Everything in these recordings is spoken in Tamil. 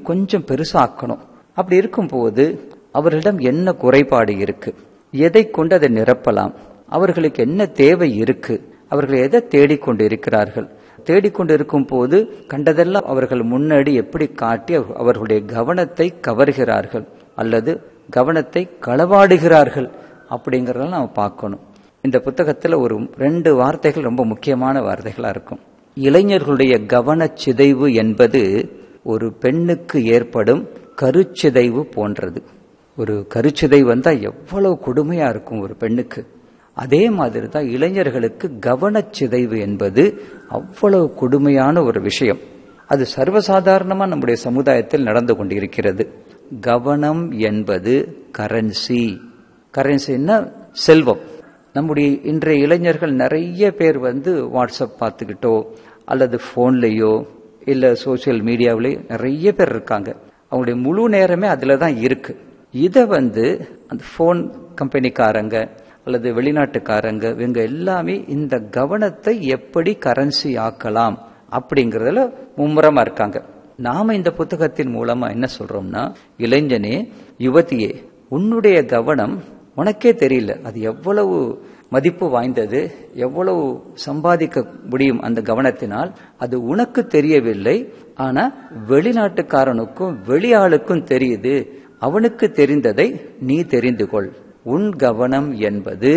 கொஞ்சம் பெருசாக்கணும் அப்படி இருக்கும்போது அவர்களிடம் என்ன குறைபாடு இருக்கு எதை கொண்டு அதை நிரப்பலாம் அவர்களுக்கு என்ன தேவை இருக்கு அவர்கள் எதை தேடிக்கொண்டு இருக்கிறார்கள் தேடிக்கொண்டு இருக்கும் போது கண்டதெல்லாம் அவர்கள் முன்னாடி எப்படி காட்டி அவர்- அவர்களுடைய கவனத்தை கவர்கிறார்கள் அல்லது கவனத்தை களவாடுகிறார்கள் அப்படிங்கறத நாம பார்க்கணும் இந்த புத்தகத்துல ஒரு ரெண்டு வார்த்தைகள் ரொம்ப முக்கியமான வார்த்தைகளா இருக்கும் இளைஞர்களுடைய கவனச் சிதைவு என்பது ஒரு பெண்ணுக்கு ஏற்படும் கருச்சிதைவு போன்றது ஒரு கருச்சிதைவு வந்தா எவ்வளவு கொடுமையா இருக்கும் ஒரு பெண்ணுக்கு அதே மாதிரி தான் இளைஞர்களுக்கு கவனச்சிதைவு என்பது அவ்வளவு கொடுமையான ஒரு விஷயம் அது சர்வசாதாரணமா நம்முடைய சமுதாயத்தில் நடந்து கொண்டிருக்கிறது கவனம் என்பது கரன்சி கரன்சின்னா செல்வம் நம்முடைய இன்றைய இளைஞர்கள் நிறைய பேர் வந்து வாட்ஸ்அப் பார்த்துக்கிட்டோ அல்லது போன்லயோ இல்ல சோசியல் மீடியாவிலேயோ நிறைய பேர் இருக்காங்க அவங்களுடைய முழு நேரமே அதுல தான் இருக்கு இதை வந்து அந்த ஃபோன் கம்பெனிக்காரங்க அல்லது வெளிநாட்டுக்காரங்க இவங்க எல்லாமே இந்த கவனத்தை எப்படி கரன்சி ஆக்கலாம் அப்படிங்கறதுல மும்முரமா இருக்காங்க நாம இந்த புத்தகத்தின் மூலமா என்ன சொல்றோம்னா இளைஞனே யுவதியே உன்னுடைய கவனம் உனக்கே தெரியல அது எவ்வளவு மதிப்பு வாய்ந்தது எவ்வளவு சம்பாதிக்க முடியும் அந்த கவனத்தினால் அது உனக்கு தெரியவில்லை ஆனா வெளிநாட்டுக்காரனுக்கும் வெளியாளுக்கும் தெரியுது அவனுக்கு தெரிந்ததை நீ தெரிந்து கொள் உன் கவனம் என்பது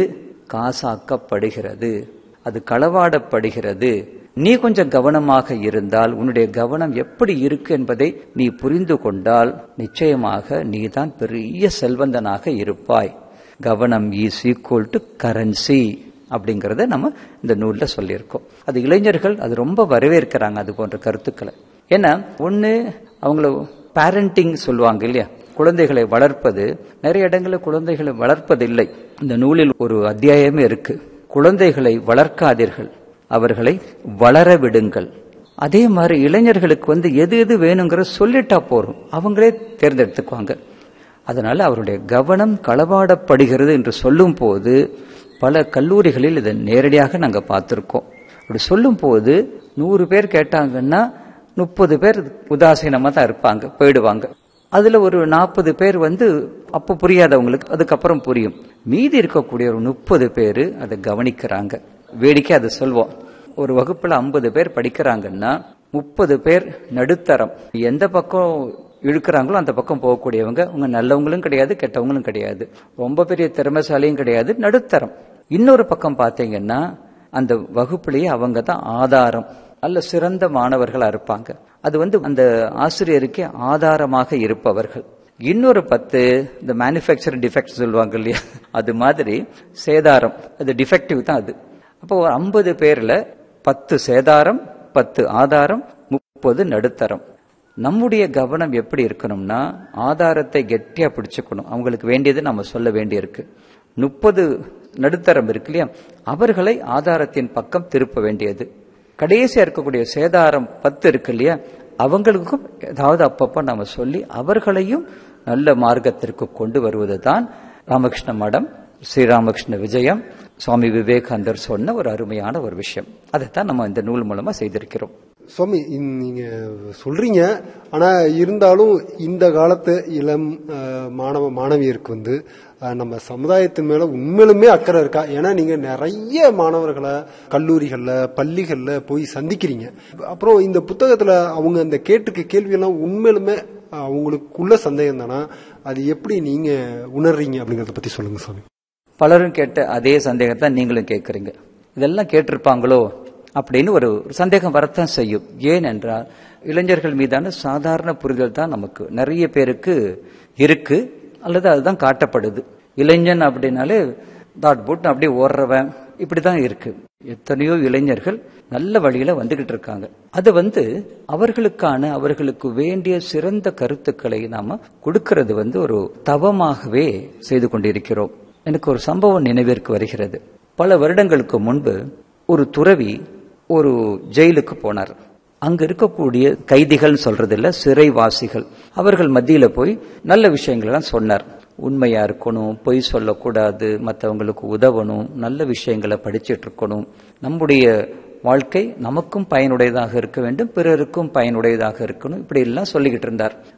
காசாக்கப்படுகிறது அது களவாடப்படுகிறது நீ கொஞ்சம் கவனமாக இருந்தால் உன்னுடைய கவனம் எப்படி இருக்கு என்பதை நீ புரிந்து கொண்டால் நிச்சயமாக நீதான் பெரிய செல்வந்தனாக இருப்பாய் கவனம் இஸ் ஈக்குவல் டு கரன்சி அப்படிங்கறத நம்ம இந்த நூல்ல சொல்லியிருக்கோம் அது இளைஞர்கள் அது ரொம்ப வரவேற்கிறாங்க அது போன்ற கருத்துக்களை ஏன்னா ஒண்ணு அவங்கள பேரண்டிங் சொல்லுவாங்க இல்லையா குழந்தைகளை வளர்ப்பது நிறைய இடங்களில் குழந்தைகளை வளர்ப்பதில்லை இந்த நூலில் ஒரு அத்தியாயமே இருக்கு குழந்தைகளை வளர்க்காதீர்கள் அவர்களை வளர விடுங்கள் அதே மாதிரி இளைஞர்களுக்கு வந்து எது எது வேணுங்கிற சொல்லிட்டா போறோம் அவங்களே தேர்ந்தெடுத்துக்குவாங்க அதனால அவருடைய கவனம் களவாடப்படுகிறது என்று சொல்லும் போது பல கல்லூரிகளில் இதை நேரடியாக நாங்க பார்த்திருக்கோம் அப்படி சொல்லும் போது நூறு பேர் கேட்டாங்கன்னா முப்பது பேர் உதாசீனமா தான் இருப்பாங்க போயிடுவாங்க அதுல ஒரு நாற்பது பேர் வந்து அப்ப புரியாதவங்களுக்கு அதுக்கப்புறம் புரியும் மீதி இருக்கக்கூடிய ஒரு முப்பது பேர் அதை கவனிக்கிறாங்க வேடிக்கை அதை சொல்வோம் ஒரு வகுப்புல ஐம்பது பேர் படிக்கிறாங்கன்னா முப்பது பேர் நடுத்தரம் எந்த பக்கம் இழுக்கிறாங்களோ அந்த பக்கம் போகக்கூடியவங்க அவங்க நல்லவங்களும் கிடையாது கெட்டவங்களும் கிடையாது ரொம்ப பெரிய திறமைசாலியும் கிடையாது நடுத்தரம் இன்னொரு பக்கம் பாத்தீங்கன்னா அந்த வகுப்புலயே அவங்க தான் ஆதாரம் நல்ல சிறந்த மாணவர்களா இருப்பாங்க அது வந்து அந்த ஆசிரியருக்கே ஆதாரமாக இருப்பவர்கள் இன்னொரு பத்து இந்த மேனுஃபேக்சர் டிஃபெக்ட் சொல்லுவாங்க இல்லையா அது மாதிரி சேதாரம் அது டிஃபெக்டிவ் தான் அது அப்போ ஒரு ஐம்பது பேர்ல பத்து சேதாரம் பத்து ஆதாரம் முப்பது நடுத்தரம் நம்முடைய கவனம் எப்படி இருக்கணும்னா ஆதாரத்தை கெட்டியா பிடிச்சுக்கணும் அவங்களுக்கு வேண்டியது நம்ம சொல்ல வேண்டியிருக்கு முப்பது நடுத்தரம் இருக்கு இல்லையா அவர்களை ஆதாரத்தின் பக்கம் திருப்ப வேண்டியது கடைசியா இருக்கக்கூடிய சேதாரம் பத்து இருக்கு இல்லையா அவங்களுக்கும் ஏதாவது அப்பப்ப நாம சொல்லி அவர்களையும் நல்ல மார்க்கத்திற்கு கொண்டு வருவது தான் ராமகிருஷ்ண மடம் ஸ்ரீராமகிருஷ்ண விஜயம் சுவாமி விவேகானந்தர் சொன்ன ஒரு அருமையான ஒரு விஷயம் அதைத்தான் நம்ம இந்த நூல் மூலமா செய்திருக்கிறோம் சுவாமி இந்த- நீங்க சொல்றீங்க ஆனா இருந்தாலும் இந்த காலத்து இளம் அஹ், மாணவ மாணவியருக்கு வந்து அஹ், நம்ம சமுதாயத்தின் மேல உண்மையிலுமே அக்கறை இருக்கா ஏன்னா நீங்க நிறைய மாணவர்களை கல்லூரிகள்ல பள்ளிகள்ல போய் சந்திக்கிறீங்க அப்புறம் இந்த புத்தகத்துல அவங்க அந்த கேட்டுக்க கேள்வியெல்லாம் உண்மையிலுமே அஹ், அவங்களுக்குள்ள சந்தேகம் தானா அது எப்படி நீங்க உணர்றீங்க அப்படிங்கறத பத்தி சொல்லுங்க சுவாமி பலரும் கேட்ட அதே சந்தேகத்தை நீங்களும் கேட்கறீங்க இதெல்லாம் கேட்டிருப்பாங்களோ அப்படின்னு ஒரு ஒரு சந்தேகம் வரத்தான் செய்யும் ஏனென்றால் இளைஞர்கள் மீதான சாதாரண புரிதல் தான் நமக்கு நிறைய பேருக்கு இருக்கு அல்லது அதுதான் காட்டப்படுது இளைஞன் அப்படின்னாலே தாட் போட்டு அப்படியே ஓடுறவன் இப்படிதான் இருக்கு எத்தனையோ இளைஞர்கள் நல்ல வழியில வந்துகிட்டு இருக்காங்க அது வந்து அவர்களுக்கான அவர்களுக்கு வேண்டிய சிறந்த கருத்துக்களை நாம கொடுக்கிறது வந்து ஒரு தவமாகவே செய்து கொண்டிருக்கிறோம் எனக்கு ஒரு சம்பவம் நினைவிற்கு வருகிறது பல வருடங்களுக்கு முன்பு ஒரு துறவி ஒரு ஜெயிலுக்கு போனார் அங்க இருக்கக்கூடிய கைதிகள் சொல்றது இல்ல சிறைவாசிகள் அவர்கள் மத்தியில போய் நல்ல விஷயங்கள் எல்லாம் சொன்னார் உண்மையா இருக்கணும் பொய் சொல்லக்கூடாது மற்றவங்களுக்கு உதவணும் நல்ல விஷயங்களை படிச்சிட்டு இருக்கணும் நம்முடைய வாழ்க்கை நமக்கும் பயனுடையதாக இருக்க வேண்டும் பிறருக்கும் பயனுடையதாக இருக்கணும் இப்படி எல்லாம் சொல்லிக்கிட்டு இருந்தார்